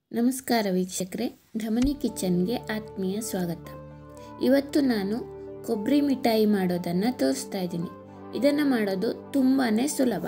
ನಮಸ್ಕಾರ ವೀಕ್ಷಕರೇ ಧಮನಿ ಕಿಚನ್ಗೆ ಆತ್ಮೀಯ ಸ್ವಾಗತ ಇವತ್ತು ನಾನು ಕೊಬ್ಬರಿ ಮಿಠಾಯಿ ಮಾಡೋದನ್ನು ತೋರಿಸ್ತಾ ಇದ್ದೀನಿ ಇದನ್ನು ಮಾಡೋದು ತುಂಬಾ ಸುಲಭ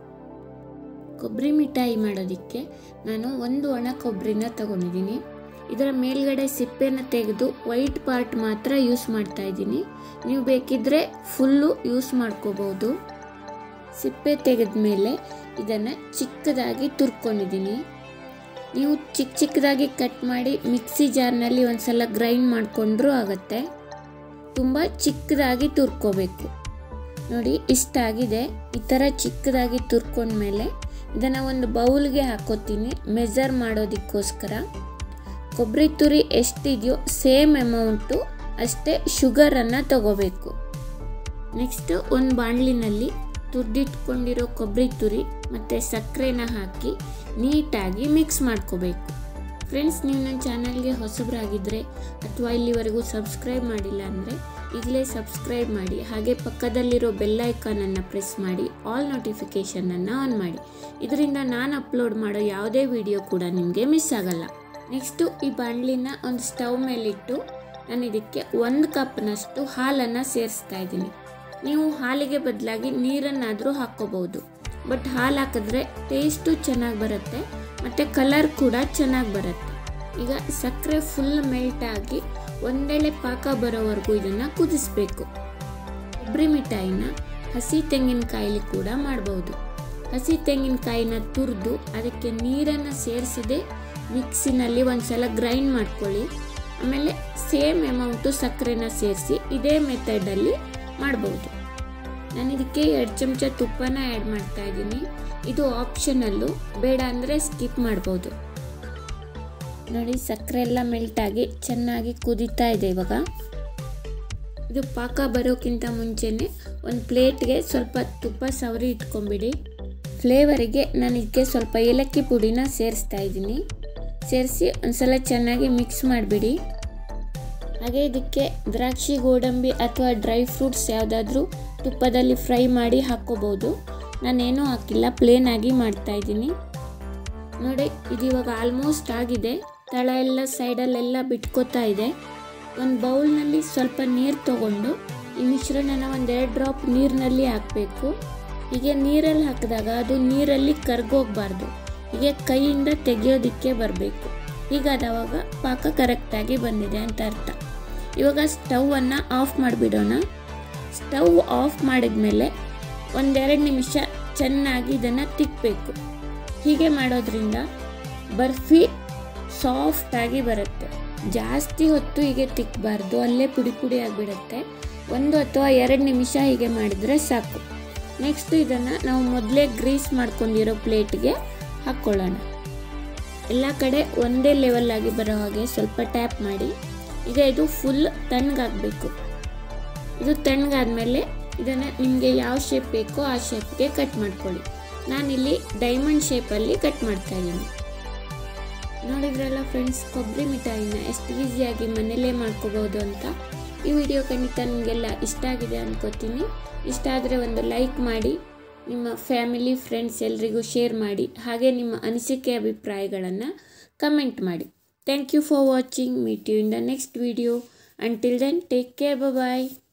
ಕೊಬ್ಬರಿ ಮಿಠಾಯಿ ಮಾಡೋದಕ್ಕೆ ನಾನು ಒಂದು ಒಣ ಕೊಬ್ಬರಿನ ತಗೊಂಡಿದ್ದೀನಿ ಇದರ ಮೇಲ್ಗಡೆ ಸಿಪ್ಪೆನ ತೆಗೆದು ವೈಟ್ ಪಾರ್ಟ್ ಮಾತ್ರ ಯೂಸ್ ಮಾಡ್ತಾ ಇದ್ದೀನಿ ನೀವು ಬೇಕಿದ್ದರೆ ಫುಲ್ಲು ಯೂಸ್ ಮಾಡ್ಕೋಬೋದು ಸಿಪ್ಪೆ ತೆಗೆದ ಮೇಲೆ ಇದನ್ನು ಚಿಕ್ಕದಾಗಿ ತುರ್ಕೊಂಡಿದ್ದೀನಿ ನೀವು ಚಿಕ್ಕ ಚಿಕ್ಕದಾಗಿ ಕಟ್ ಮಾಡಿ ಮಿಕ್ಸಿ ಜಾರ್ನಲ್ಲಿ ಒಂದ್ಸಲ ಗ್ರೈಂಡ್ ಮಾಡಿಕೊಂಡ್ರೂ ಆಗುತ್ತೆ ತುಂಬ ಚಿಕ್ಕದಾಗಿ ತುರ್ಕೋಬೇಕು ನೋಡಿ ಇಷ್ಟಾಗಿದೆ ಈ ಥರ ಚಿಕ್ಕದಾಗಿ ತುರ್ಕೊಂಡ್ಮೇಲೆ ಇದನ್ನು ಒಂದು ಬೌಲ್ಗೆ ಹಾಕೋತೀನಿ ಮೆಜರ್ ಮಾಡೋದಕ್ಕೋಸ್ಕರ ಕೊಬ್ಬರಿ ತುರಿ ಎಷ್ಟಿದೆಯೋ ಸೇಮ್ ಅಮೌಂಟು ಅಷ್ಟೇ ಶುಗರನ್ನು ತಗೋಬೇಕು ನೆಕ್ಸ್ಟು ಒಂದು ಬಾಣಲಿನಲ್ಲಿ ತುರ್ದಿಟ್ಕೊಂಡಿರೋ ಕೊಬ್ಬರಿ ತುರಿ ಮತ್ತು ಸಕ್ಕರೆನ ಹಾಕಿ ನೀಟಾಗಿ ಮಿಕ್ಸ್ ಮಾಡ್ಕೋಬೇಕು ಫ್ರೆಂಡ್ಸ್ ನೀವು ನನ್ನ ಚಾನಲ್ಗೆ ಹೊಸಬರಾಗಿದ್ದರೆ ಅಥವಾ ಇಲ್ಲಿವರೆಗೂ ಸಬ್ಸ್ಕ್ರೈಬ್ ಮಾಡಿಲ್ಲ ಅಂದರೆ ಈಗಲೇ ಸಬ್ಸ್ಕ್ರೈಬ್ ಮಾಡಿ ಹಾಗೆ ಪಕ್ಕದಲ್ಲಿರೋ ಬೆಲ್ ಐಕಾನನ್ನು ಪ್ರೆಸ್ ಮಾಡಿ ಆಲ್ ನೋಟಿಫಿಕೇಷನನ್ನು ಆನ್ ಮಾಡಿ ಇದರಿಂದ ನಾನು ಅಪ್ಲೋಡ್ ಮಾಡೋ ಯಾವುದೇ ವಿಡಿಯೋ ಕೂಡ ನಿಮಗೆ ಮಿಸ್ ಆಗಲ್ಲ ನೆಕ್ಸ್ಟು ಈ ಬಾಣಲಿನ ಒಂದು ಸ್ಟವ್ ಮೇಲಿಟ್ಟು ನಾನು ಇದಕ್ಕೆ ಒಂದು ಕಪ್ನಷ್ಟು ಹಾಲನ್ನು ಸೇರಿಸ್ತಾ ಇದ್ದೀನಿ ನೀವು ಹಾಲಿಗೆ ಬದಲಾಗಿ ನೀರನ್ನಾದರೂ ಹಾಕ್ಕೋಬಹುದು ಬಟ್ ಹಾಲು ಹಾಕಿದ್ರೆ ಟೇಸ್ಟು ಚೆನ್ನಾಗಿ ಬರುತ್ತೆ ಮತ್ತು ಕಲರ್ ಕೂಡ ಚೆನ್ನಾಗಿ ಬರುತ್ತೆ ಈಗ ಸಕ್ಕರೆ ಫುಲ್ ಮೆಲ್ಟ್ ಆಗಿ ಒಂದೆಳೆ ಪಾಕ ಬರೋವರೆಗೂ ಇದನ್ನು ಕುದಿಸ್ಬೇಕು ಕೊಬ್ಬರಿ ಮಿಠಾಯಿನ ಹಸಿ ತೆಂಗಿನಕಾಯಿಲಿ ಕೂಡ ಮಾಡ್ಬೋದು ಹಸಿ ತೆಂಗಿನಕಾಯಿನ ತುರಿದು ಅದಕ್ಕೆ ನೀರನ್ನು ಸೇರಿಸದೆ ಮಿಕ್ಸಿನಲ್ಲಿ ಒಂದ್ಸಲ ಗ್ರೈಂಡ್ ಮಾಡ್ಕೊಳ್ಳಿ ಆಮೇಲೆ ಸೇಮ್ ಅಮೌಂಟು ಸಕ್ಕರೆನ ಸೇರಿಸಿ ಇದೇ ಮೆಥಡಲ್ಲಿ ಮಾಡ್ಬೋದು ನಾನು ಇದಕ್ಕೆ ಎರಡು ಚಮಚ ತುಪ್ಪನ ಆ್ಯಡ್ ಮಾಡ್ತಾ ಇದ್ದೀನಿ ಇದು ಆಪ್ಷನಲ್ಲು ಬೇಡ ಅಂದರೆ ಸ್ಕಿಪ್ ಮಾಡ್ಬೋದು ನೋಡಿ ಸಕ್ಕರೆ ಎಲ್ಲ ಮೆಲ್ಟಾಗಿ ಚೆನ್ನಾಗಿ ಕುದೀತಾ ಇದೆ ಇವಾಗ ಇದು ಪಾಕ ಬರೋಕ್ಕಿಂತ ಮುಂಚೆನೇ ಒಂದು ಪ್ಲೇಟ್ಗೆ ಸ್ವಲ್ಪ ತುಪ್ಪ ಸವರಿ ಇಟ್ಕೊಂಬಿಡಿ ಫ್ಲೇವರಿಗೆ ನಾನು ಇದಕ್ಕೆ ಸ್ವಲ್ಪ ಏಲಕ್ಕಿ ಪುಡಿನ ಸೇರಿಸ್ತಾ ಇದ್ದೀನಿ ಸೇರಿಸಿ ಒಂದ್ಸಲ ಚೆನ್ನಾಗಿ ಮಿಕ್ಸ್ ಮಾಡಿಬಿಡಿ ಹಾಗೆ ಇದಕ್ಕೆ ದ್ರಾಕ್ಷಿ ಗೋಡಂಬಿ ಅಥವಾ ಡ್ರೈ ಫ್ರೂಟ್ಸ್ ಯಾವುದಾದ್ರೂ ತುಪ್ಪದಲ್ಲಿ ಫ್ರೈ ಮಾಡಿ ಹಾಕ್ಕೋಬೋದು ನಾನೇನೂ ಹಾಕಿಲ್ಲ ಪ್ಲೇನ್ ಆಗಿ ಮಾಡ್ತಾ ಇದ್ದೀನಿ ನೋಡಿ ಇದು ಇವಾಗ ಆಲ್ಮೋಸ್ಟ್ ಆಗಿದೆ ತಳ ಎಲ್ಲ ಸೈಡಲ್ಲೆಲ್ಲ ಬಿಟ್ಕೋತಾ ಇದೆ ಒಂದು ಬೌಲ್ನಲ್ಲಿ ಸ್ವಲ್ಪ ನೀರು ತಗೊಂಡು ಈ ಮಿಶ್ರಣನ ಒಂದೆರಡು ಡ್ರಾಪ್ ನೀರಿನಲ್ಲಿ ಹಾಕಬೇಕು ಹೀಗೆ ನೀರಲ್ಲಿ ಹಾಕಿದಾಗ ಅದು ನೀರಲ್ಲಿ ಕರ್ಗೋಗ್ಬಾರ್ದು ಹೀಗೆ ಕೈಯಿಂದ ತೆಗೆಯೋದಕ್ಕೆ ಬರಬೇಕು ಹೀಗಾದವಾಗ ಪಾಕ ಕರೆಕ್ಟಾಗಿ ಬಂದಿದೆ ಅಂತ ಅರ್ಥ ಇವಾಗ ಸ್ಟವನ್ನು ಆಫ್ ಮಾಡಿಬಿಡೋಣ ಸ್ಟವ್ ಆಫ್ ಮಾಡಿದ್ಮೇಲೆ ಒಂದೆರಡು ನಿಮಿಷ ಚೆನ್ನಾಗಿ ಇದನ್ನು ತಿಕ್ಕಬೇಕು ಹೀಗೆ ಮಾಡೋದ್ರಿಂದ ಬರ್ಫಿ ಸಾಫ್ಟಾಗಿ ಬರುತ್ತೆ ಜಾಸ್ತಿ ಹೊತ್ತು ಹೀಗೆ ತಿಕ್ಕಬಾರ್ದು ಅಲ್ಲೇ ಪುಡಿ ಪುಡಿ ಆಗಿಬಿಡುತ್ತೆ ಒಂದು ಅಥವಾ ಎರಡು ನಿಮಿಷ ಹೀಗೆ ಮಾಡಿದರೆ ಸಾಕು ನೆಕ್ಸ್ಟ್ ಇದನ್ನು ನಾವು ಮೊದಲೇ ಗ್ರೀಸ್ ಮಾಡ್ಕೊಂಡಿರೋ ಪ್ಲೇಟ್ಗೆ ಹಾಕ್ಕೊಳ್ಳೋಣ ಎಲ್ಲ ಕಡೆ ಒಂದೇ ಲೆವೆಲ್ ಆಗಿ ಬರೋ ಹಾಗೆ ಸ್ವಲ್ಪ ಟ್ಯಾಪ್ ಮಾಡಿ ಈಗ ಇದು ಫುಲ್ ತಣ್ಣಗಾಗಬೇಕು ಇದು ತಣ್ಣಗಾದ್ಮೇಲೆ ಇದನ್ನು ನಿಮಗೆ ಯಾವ ಶೇಪ್ ಬೇಕೋ ಆ ಶೇಪ್ಗೆ ಕಟ್ ಮಾಡ್ಕೊಳ್ಳಿ ನಾನಿಲ್ಲಿ ಡೈಮಂಡ್ ಶೇಪಲ್ಲಿ ಕಟ್ ಮಾಡ್ತಾ ಇದ್ದೀನಿ ನೋಡಿದ್ರಲ್ಲ ಫ್ರೆಂಡ್ಸ್ ಕೊಬ್ಬರಿ ಮಿಠಾಯಿನ ಎಷ್ಟು ಈಸಿಯಾಗಿ ಮನೆಯಲ್ಲೇ ಮಾಡ್ಕೋಬೋದು ಅಂತ ಈ ವಿಡಿಯೋ ಖಂಡಿತ ನಿಮಗೆಲ್ಲ ಇಷ್ಟ ಆಗಿದೆ ಅನ್ಕೋತೀನಿ ಇಷ್ಟ ಆದರೆ ಒಂದು ಲೈಕ್ ಮಾಡಿ ನಿಮ್ಮ ಫ್ಯಾಮಿಲಿ ಫ್ರೆಂಡ್ಸ್ ಎಲ್ರಿಗೂ ಶೇರ್ ಮಾಡಿ ಹಾಗೆ ನಿಮ್ಮ ಅನಿಸಿಕೆ ಅಭಿಪ್ರಾಯಗಳನ್ನು ಕಮೆಂಟ್ ಮಾಡಿ thank you for watching meet you in the next video until then take care bye